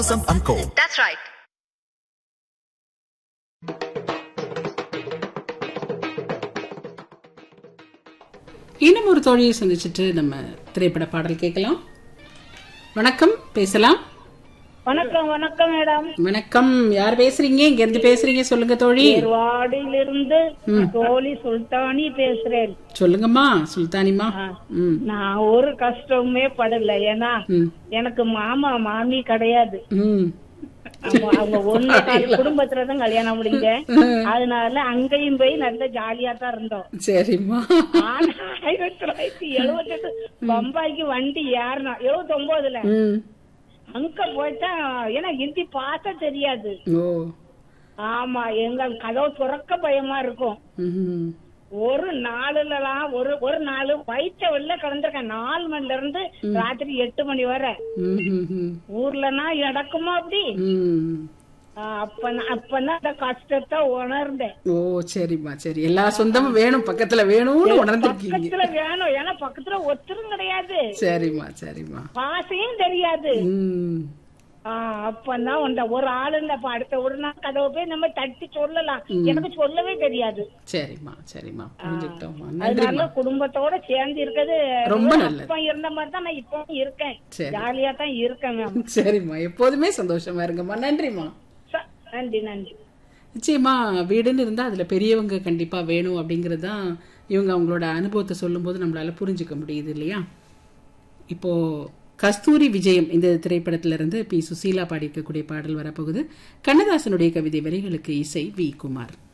Vasanth and Co. That's right. இன்னும் ஒரு தோழியை சந்திச்சுட்டு நம்ம திரைப்பட பாடல் கேட்கலாம் வணக்கம் பேசலாம் வணக்கம் வணக்கம் மேடம் வணக்கம் யார் பேசுறீங்க இங்க இருந்து பேசுறீங்க சொல்லுங்க தோழி ஏர்வாடியிலிருந்து தோழி சுல்தானி பேசுறேன் சொல்லுங்கம்மா சுல்தானிமா ம் நான் ஒரு கஷ்டமுமே படல ஏன்னா ம் எனக்கு மாமா மாமி கிடையாது ம் அவங்க அவங்க ஒண்ணு நாலு குடும்பத்துலதான் கல்யாணம் முடிஞ்ச அதனால அங்கேயும் போய் நல்ல ஜாலியா தான் இருந்தோம் சரிம்மா ஆனா ஆயிரத்தி தொள்ளாயிரத்தி எழுபத்தி எட்டு பம்பாய்க்கு வண்டி ஏறினோம் எழுபத்தி ஒன்பதுல ம் அங்க போயிட்டா ஏன்னா ஹிந்தி பார்த்த தெரியாது ஓ ஆமா எங்க கதவு துறக்க பயமா இருக்கும் ம் ஒரு நாளுலலாம் ஒரு ஒரு நாள் வயிற்ற வெளில கிடந்திருக்கேன் நாலு மணில இருந்து ராத்திரி எட்டு மணி வரை ம் ம் ம் ஊர்லனா நடக்குமா அப்படி ம் ஆ, அப்ப அப்பதான் அந்த கஷ்டத்தை உணர்ந்தேன் ஓ சரிம்மா சரி எல்லா சொந்தமும் வேணும் பக்கத்துல வேணும்னு உணர்ந்துருக்கீங்க பக்கத்துல வேணும் ஏன்னா பக்கத்துல ஒத்தரும் கிடையாது சரிம்மா சரிம்மா பாசையும் தெரியாது ம் ஆ, அப்பதான் உண்ட ஒரு ஆளு இல்ல இப்ப அடுத்த ஒரு நாள் கதவை போய் நம்ம தட்டி சொல்லலாம் எனக்கு சொல்லவே தெரியாது சரிம்மா சரிம்மா புரிஞ்சுக்கிட்டோம்மா அதனால நன்றிம்மா குடும்பத்தோட சேர்ந்து இருக்கிறது ரொம்ப நல்லது. அப்ப இருந்த மாதிரி தான் நான் இப்பவும் இருக்கேன் சரி. ஜாலியா தான் இருக்கேன் மேம் சரிம்மா எப்போதுமே சந்தோஷமா இருங்கம்மா நன்றிம்மா ச- நன்றி நன்றி நிச்சயமா வீடுன்னு இருந்தா அதுல பெரியவங்க கண்டிப்பா வேணும் அப்படிங்கிறது தான் இவங்க அவங்களோட அனுபவத்தை சொல்லும்போது நம்மளால புரிஞ்சுக்க முடியுது இல்லையா இப்போ கஸ்தூரி விஜயம் இந்த திரைப்படத்துல இருந்து பி சுசீலா பாடியிருக்கக்கூடிய பாடல் வரப்போகுது கண்ணதாசனுடைய கவிதை வரிகளுக்கு இசை வி குமார்